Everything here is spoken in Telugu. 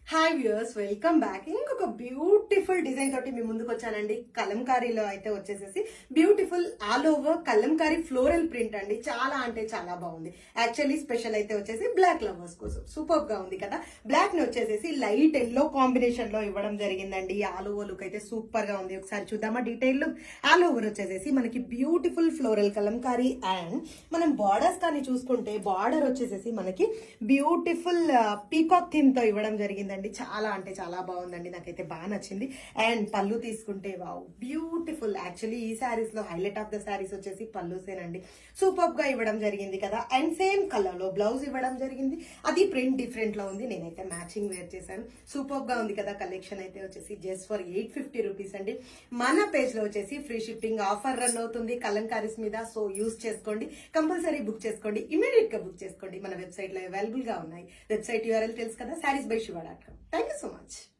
హాయ్ వ్యూయర్స్ వెల్కమ్ బ్యాక్ ఇంకొక బ్యూటిఫుల్ డిజైన్ తోటి మీ ముందుకు వచ్చానండి కలంకారీలో అయితే వచ్చేసేసి beautiful all over Kalamkari floral print అండి చాలా అంటే చాలా బాగుంది యాక్చువల్లీ స్పెషల్ అయితే వచ్చేసి బ్లాక్ లవర్స్ కోసం సూపర్ గా ఉంది కదా బ్లాక్ ని వచ్చేసేసి లైట్ ఎల్లో కాంబినేషన్ లో ఇవ్వడం జరిగిందండి ఆల్ ఓవర్ లుక్ అయితే సూపర్ గా ఉంది ఒకసారి చూద్దామా డీటెయిల్ లుక్ ఆల్ ఓవర్ వచ్చేసేసి మనకి బ్యూటిఫుల్ ఫ్లోరల్ కలంకారీ అండ్ మనం బార్డర్స్ కానీ చూసుకుంటే బార్డర్ వచ్చేసేసి మనకి బ్యూటిఫుల్ పీకాక్ థీమ్ తో ఇవ్వడం జరిగిందండి చాలా అంటే చాలా బాగుందండి నాకైతే బాగా నచ్చింది అండ్ పళ్ళు తీసుకుంటే వావ్ బ్యూటిఫుల్ యాక్చువల్లీ ఈ శారీస్ లో హైలైట్ ఆఫ్ ద శారీస్ వచ్చేసి పళ్ళుసేనండి సూపర్ గా ఇవ్వడం జరిగింది కదా అండ్ సేమ్ కలర్ లో బ్లౌజ్ ఇవ్వడం జరిగింది అది ప్రింట్ డిఫరెంట్ లో ఉంది నేనైతే మ్యాచింగ్ వేర్ చేశాను సూపర్ గా ఉంది కదా కలెక్షన్ అయితే వచ్చేసి just for eight fifty rupees అండి మన పేజ్ లో వచ్చేసి ఫ్రీ షిప్పింగ్ ఆఫర్ రన్ అవుతుంది కలంకారీస్ మీద సో యూస్ చేసుకోండి కంపల్సరీ బుక్ చేసుకోండి ఇమీడియట్ గా బుక్ చేసుకోండి మన వెబ్సైట్ లో అవైలబుల్ గా ఉన్నాయి వెబ్సైట్ యూఆర్ఎల్ తెలుసు కదా saris by Shiva dot com thank you so much